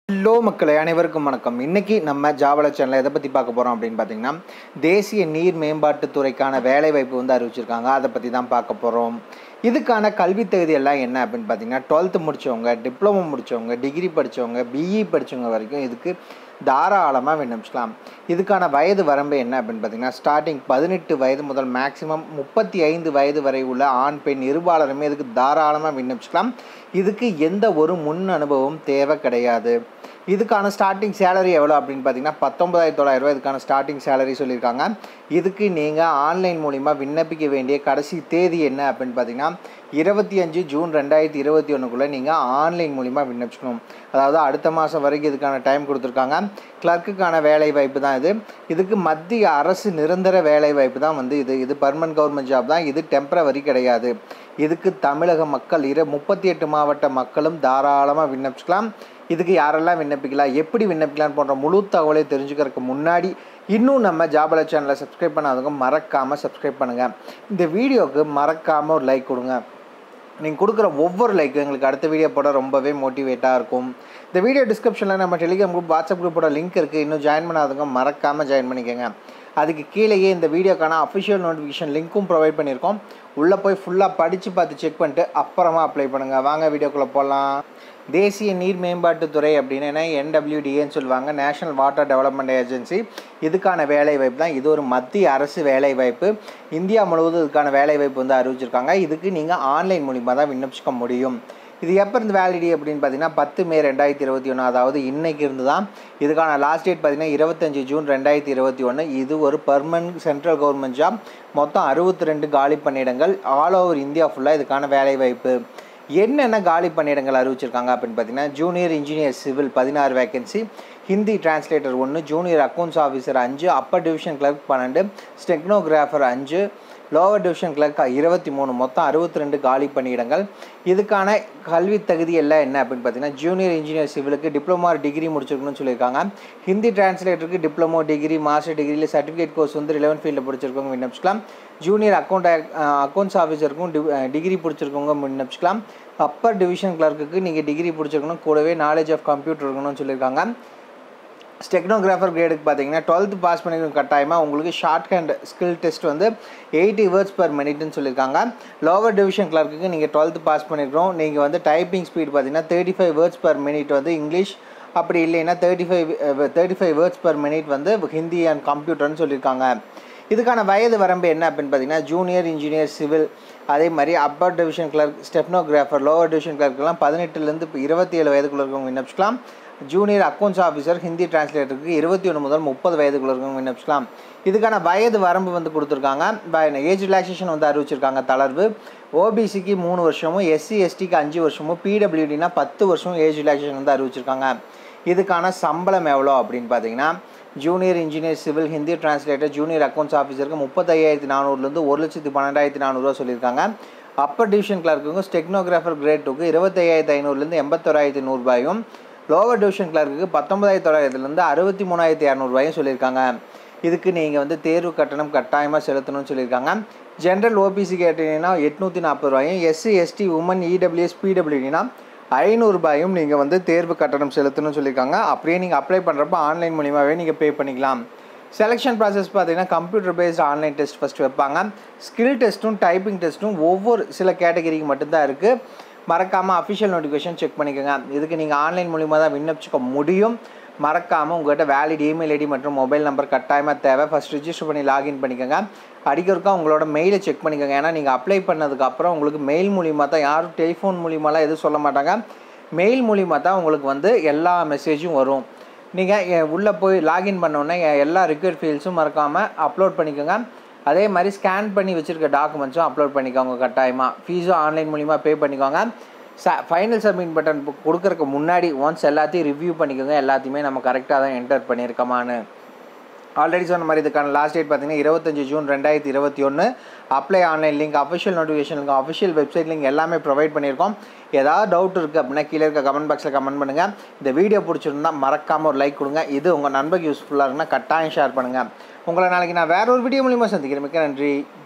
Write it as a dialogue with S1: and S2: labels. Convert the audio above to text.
S1: hello மக்களே அனைவருக்கும் வணக்கம் இன்னைக்கு நம்ம ஜாவல சேனலில் எதை பற்றி பார்க்க போகிறோம் அப்படின்னு பார்த்தீங்கன்னா தேசிய நீர் மேம்பாட்டுத் துறைக்கான வேலைவாய்ப்பு வந்து அறிவிச்சிருக்காங்க அதை பற்றி தான் பார்க்க போகிறோம் இதுக்கான கல்வி தகுதி எல்லாம் என்ன அப்படின்னு பார்த்தீங்கன்னா டுவெல்த்து முடித்தவங்க டிப்ளமோ முடித்தவங்க டிகிரி படித்தவங்க பிஇ படித்தவங்க வரைக்கும் இதுக்கு தாராளமாக விண்ணப்பிக்கலாம் இதுக்கான வயது வரம்பு என்ன அப்படின்னு பார்த்தீங்கன்னா ஸ்டார்டிங் பதினெட்டு வயது முதல் மேக்ஸிமம் முப்பத்தி ஐந்து வயது வரை உள்ள ஆண் பெண் இருபாலருமே இதுக்கு தாராளமாக விண்ணப்பிக்கலாம் இதுக்கு எந்த ஒரு முன் அனுபவம் தேவை கிடையாது இதுக்கான ஸ்டார்டிங் சேலரி எவ்வளோ அப்படின்னு பார்த்தீங்கன்னா பத்தொன்பதாயிரத்தி தொள்ளாயிரம் ரூபாய் இதுக்கான ஸ்டார்டிங் சேலரி சொல்லியிருக்காங்க இதுக்கு நீங்கள் ஆன்லைன் மூலிமா விண்ணப்பிக்க வேண்டிய கடைசி தேதி என்ன அப்படின்னு பார்த்தீங்கன்னா இருபத்தி அஞ்சு ஜூன் ரெண்டாயிரத்தி இருபத்தி ஒன்றுக்குள்ளே நீங்கள் ஆன்லைன் மூலிமா விண்ணப்பிச்சுக்கணும் அதாவது அடுத்த மாதம் வரைக்கும் இதுக்கான டைம் கொடுத்துருக்காங்க கிளர்க்குக்கான வேலை வாய்ப்பு தான் இது இதுக்கு மத்திய அரசு நிரந்தர வேலை வாய்ப்பு தான் வந்து இது இது பர்மனன்ட் கவர்மெண்ட் ஜாப் தான் இது டெம்பரவரி கிடையாது இதுக்கு தமிழக மக்கள் இரு முப்பத்தி எட்டு மாவட்ட மக்களும் தாராளமாக விண்ணப்பிச்சுக்கலாம் இதுக்கு யாரெல்லாம் விண்ணப்பிக்கலாம் எப்படி விண்ணப்பிக்கலாம் போன்ற முழு தகவலை தெரிஞ்சுக்கிறதுக்கு முன்னாடி இன்னும் நம்ம ஜாபல சேனலை சப்ஸ்கிரைப் பண்ணாதவங்க மறக்காமல் சப்ஸ்கிரைப் பண்ணுங்கள் இந்த வீடியோவுக்கு மறக்காமல் ஒரு லைக் கொடுங்க நீங்கள் கொடுக்குற ஒவ்வொரு லைக்கும் எங்களுக்கு அடுத்த வீடியோ போட ரொம்பவே மோட்டிவேட்டாக இருக்கும் இந்த வீடியோ டிஸ்கிரிப்ஷனில் நம்ம டெலிகிராம் குரூப் வாட்ஸ்அப் குரூப்போட லிங்க் இருக்குது இன்னும் ஜாயின் பண்ணாதவங்க மறக்காமல் ஜாயின் பண்ணிக்கோங்க அதுக்கு கீழேயே இந்த வீடியோக்கான அஃபிஷியல் நோட்டிஃபிகேஷன் லிங்க்கும் ப்ரொவைட் பண்ணியிருக்கோம் உள்ளே போய் ஃபுல்லாக படித்து பார்த்து செக் பண்ணிட்டு அப்புறமா அப்ளை பண்ணுங்கள் வாங்க வீடியோக்குள்ளே போகலாம் தேசிய நீர் மேம்பாட்டுத்துறை அப்படின்னு என்டபிள்யூடிஏன்னு சொல்லுவாங்க நேஷனல் வாட்டர் டெவலப்மெண்ட் ஏஜென்சி இதுக்கான வேலை வாய்ப்பு தான் இது ஒரு மத்திய அரசு வேலை வாய்ப்பு இந்தியா முழுவதும் இதுக்கான வேலை வாய்ப்பு வந்து அறிவிச்சிருக்காங்க இதுக்கு நீங்கள் ஆன்லைன் மூலிமா தான் விண்ணப்பிச்சிக்க முடியும் இது எப்போ இருந்து வேலிடி அப்படின்னு பார்த்தீங்கன்னா பத்து மே ரெண்டாயிரத்தி இருபத்தி ஒன்று அதாவது இன்னைக்கு இருந்து தான் இதுக்கான லாஸ்ட் டேட் பார்த்தீங்கன்னா இருபத்தஞ்சி ஜூன் ரெண்டாயிரத்தி இருபத்தி ஒன்று இது ஒரு பர்மனன்ட் சென்ட்ரல் கவர்மெண்ட் ஜாப் மொத்தம் அறுபத்தி ரெண்டு காலி பணியிடங்கள் ஆல் ஓவர் இந்தியா ஃபுல்லாக இதுக்கான வேலை வாய்ப்பு என்னென்ன காலி பணியிடங்கள் அறிவிச்சிருக்காங்க அப்படின்னு பார்த்தீங்கன்னா ஜூனியர் இன்ஜினியர் சிவில் பதினாறு வேகன்சி ஹிந்தி டிரான்ஸ்லேட்டர் ஒன்று ஜூனியர் அக்கௌண்ட்ஸ் ஆஃபீஸர் அஞ்சு அப்பர் டிவிஷன் கிளர்க் பன்னெண்டு ஸ்டெக்னோகிராஃபர் அஞ்சு லோவர் டிவிஷன் கிளர்க் இருபத்தி மூணு மொத்தம் அறுபத்தி ரெண்டு காலி பணியிடங்கள் இதுக்கான கல்வி தகுதி எல்லாம் என்ன அப்படின்னு பார்த்தீங்கன்னா ஜூனியர் இன்ஜினியர் சிவிலுக்கு டிப்ளமோ டிகிரி முடிச்சிருக்கணும்னு சொல்லியிருக்காங்க ஹிந்தி டிரான்ஸ்லேட்டருக்கு டிப்ளமோ டிகிரி மாஸ்டர் டிகிரியில் சர்டிஃபிகேட் கோர்ஸ் வந்து ரிலவன் ஃபீல்டில் படிச்சிருக்கவங்க விண்ணப்பிச்சிக்கலாம் ஜூனியர் அக்கௌண்ட் அக்கௌண்ட்ஸ் ஆஃபீஸருக்கும் டிகிரி பிடிச்சிருக்கவங்க விண்ணப்பிச்சிக்கலாம் அப்பர் டிவிஷன் கிளர்க்குக்கு நீங்கள் டிகிரி பிடிச்சிருக்கணும் கூடவே நாலேஜ் ஆஃப் கம்ப்யூட்டர் இருக்கணும்னு சொல்லியிருக்காங்க ஸ்டெக்னோகிராஃபர் கிரேடுக்கு பார்த்தீங்கன்னா டுவெல்த்து பாஸ் பண்ணிக்கணும் கட்டாயமாக உங்களுக்கு ஷார்ட் ஹேண்ட் ஸ்கில் டெஸ்ட் வந்து எயிட்டி வேர்ட்ஸ் பர் மினிட்னு சொல்லியிருக்காங்க லோவர் டிவிஷன் கிளர்க்குக்கு நீங்கள் டுவெல்த்து பாஸ் பண்ணியிருக்கோம் நீங்கள் வந்து டைப்பிங் ஸ்பீட் பார்த்தீங்கன்னா thirty five words per minute வந்து இங்கிலீஷ் அப்படி இல்லைன்னா thirty five thirty five words per minute வந்து ஹிந்தி அண்ட் கம்ப்யூட்டர்னு சொல்லியிருக்காங்க இதுக்கான வயது வரம்பு என்ன அப்படின்னு பார்த்தீங்கன்னா ஜூனியர் இன்ஜினியர் சிவில் அதே மாதிரி upper division clerk stenographer lower division கிளர்க்கெல்லாம் பதினெட்டுலேருந்து இருபத்தி ஏழு வயதுக்குள்ள இருக்கவங்க விண்ணப்பிச்சிக்கலாம் ஜூனியர் அக்கௌண்ட்ஸ் ஆஃபீஸர் ஹிந்தி டிரான்ஸ்லேட்டருக்கு இருபத்தி ஒன்று முதல் முப்பது வயதுக்குள்ள இருக்கவங்க விண்ணப்பிச்சிக்கலாம் இதுக்கான வயது வரம்பு வந்து கொடுத்துருக்காங்க ஏஜ் ரிலாக்ஸேஷன் வந்து அறிவிச்சிருக்காங்க தளர்வு ஓபிசிக்கு மூணு வருஷமும் எஸ்சி எஸ்டிக்கு அஞ்சு வருஷமும் பிடபிள்யூடினா பத்து வருஷமும் ஏஜ் ரிலாக்ஸேஷன் வந்து அறிவிச்சிருக்காங்க இதுக்கான சம்பளம் எவ்வளோ அப்படின்னு பார்த்தீங்கன்னா junior engineer civil Hindi translator junior accounts ஆஃபீஸருக்கு முப்பத்தையாயிரத்தி நானூறுலேருந்து ஒரு லட்சத்து பன்னெண்டாயிரத்தி நானூறுரூவா சொல்லியிருக்காங்க அப்பர் டிவிஷன் கிளர்க்குக்கும் ஸ்டெக்னோகிராஃபர் கிரேட் டூக்கு இருபத்தையாயிரத்தி ஐநூறுலேருந்து எண்பத்தோராயிரத்தி நூறுபாயும் லோவர் டிவிஷன் கிளர்க்குக்கு பத்தொன்பதாயிரத்தி தொள்ளாயிரத்துலேருந்து அறுபத்தி மூணாயிரத்தி இரநூறுபாயும் சொல்லியிருக்காங்க இதுக்கு நீங்கள் வந்து தேர்வு கட்டணம் கட்டாயமாக செலுத்தணும்னு சொல்லியிருக்காங்க ஜென்ரல் ஓபிசி கேட்டீங்கன்னா எட்நூற்றி நாற்பது ரூபாயும் எஸ்சி எஸ்டி உமன் இடபிள்யூஎஸ் பிடபிள்யூடினா ஐநூறுரூபாயும் நீங்கள் வந்து தேர்வு கட்டணம் செலுத்தணும்னு சொல்லியிருக்காங்க அப்படியே நீங்கள் அப்ளை பண்ணுறப்ப ஆன்லைன் மூலியமாகவே நீங்கள் பே பண்ணிக்கலாம் செலெக்ஷன் ப்ராசஸ் பார்த்தீங்கன்னா computer based online test first வைப்பாங்க ஸ்கில் டெஸ்ட்டும் டைப்பிங் டெஸ்ட்டும் ஒவ்வொரு சில கேட்டகரிக்கு மட்டும்தான் இருக்குது மறக்காமல் அஃபிஷியல் நோட்டிஃபிகேஷன் செக் பண்ணிக்கோங்க இதுக்கு நீங்கள் ஆன்லைன் மூலிமா தான் விண்ணப்பிச்சுக்க முடியும் மறக்காமல் உங்கள்கிட்ட வேலிட் இமெயில் ஐடி மற்றும் மொபைல் நம்பர் கட்டாயமாக தேவை ஃபஸ்ட் ரிஜிஸ்டர் பண்ணி லாகின் பண்ணிக்கோங்க அடிக்கிறதுக்கும் உங்களோட மெயிலை செக் பண்ணிக்கோங்க ஏன்னா நீங்கள் அப்ளை பண்ணதுக்கப்புறம் உங்களுக்கு மெயில் மூலிமா தான் யாரும் டெலிஃபோன் மூலிமாலாம் எதுவும் சொல்ல மாட்டாங்க மெயில் மூலிமா தான் உங்களுக்கு வந்து எல்லா மெசேஜும் வரும் நீங்கள் உள்ளே போய் லாகின் பண்ணோன்னே எல்லா ரிக்வயர்ட் ஃபீல்ஸும் மறக்காமல் அப்லோட் பண்ணிக்கோங்க அதே மாதிரி ஸ்கேன் பண்ணி வச்சுருக்க டாக்குமெண்ட்ஸும் அப்லோட் பண்ணிக்கோங்க கட்டாயமாக ஃபீஸும் ஆன்லைன் மூலிமா பே பண்ணிக்கோங்க ச ஃபைனல் சப்மிட் பட்டன் கொடுக்குறக்கு முன்னாடி ஒன்ஸ் எல்லாத்தையும் ரிவ்யூ பண்ணிக்கோங்க எல்லாத்தையுமே நம்ம கரெக்டாக தான் என்டர் பண்ணியிருக்கோமான்னு ஆல்ரெடி சொன்ன மாதிரி இதுக்கான லாஸ்ட் டேட் பார்த்தீங்கன்னா இருபத்தஞ்சி ஜூன் ரெண்டாயிரத்தி இருபத்தி ஒன்று apply online link official notification link official website link எல்லாமே ப்ரொவைட் பண்ணியிருக்கோம் ஏதாவது டவுட் இருக்குது அப்படின்னா கீழே இருக்க கமெண்ட் பாக்ஸில் கமெண்ட் பண்ணுங்கள் இந்த வீடியோ பிடிச்சிருந்தா மறக்காமல் ஒரு லைக் கொடுங்க இது உங்கள் நண்பருக்கு யூஸ்ஃபுல்லாக இருக்குன்னா கட்டாயம் ஷேர் பண்ணுங்கள் உங்களை நாளைக்கு நான் வேற ஒரு வீடியோ மூலிமா சந்திக்கிறேன் மிக்க நன்றி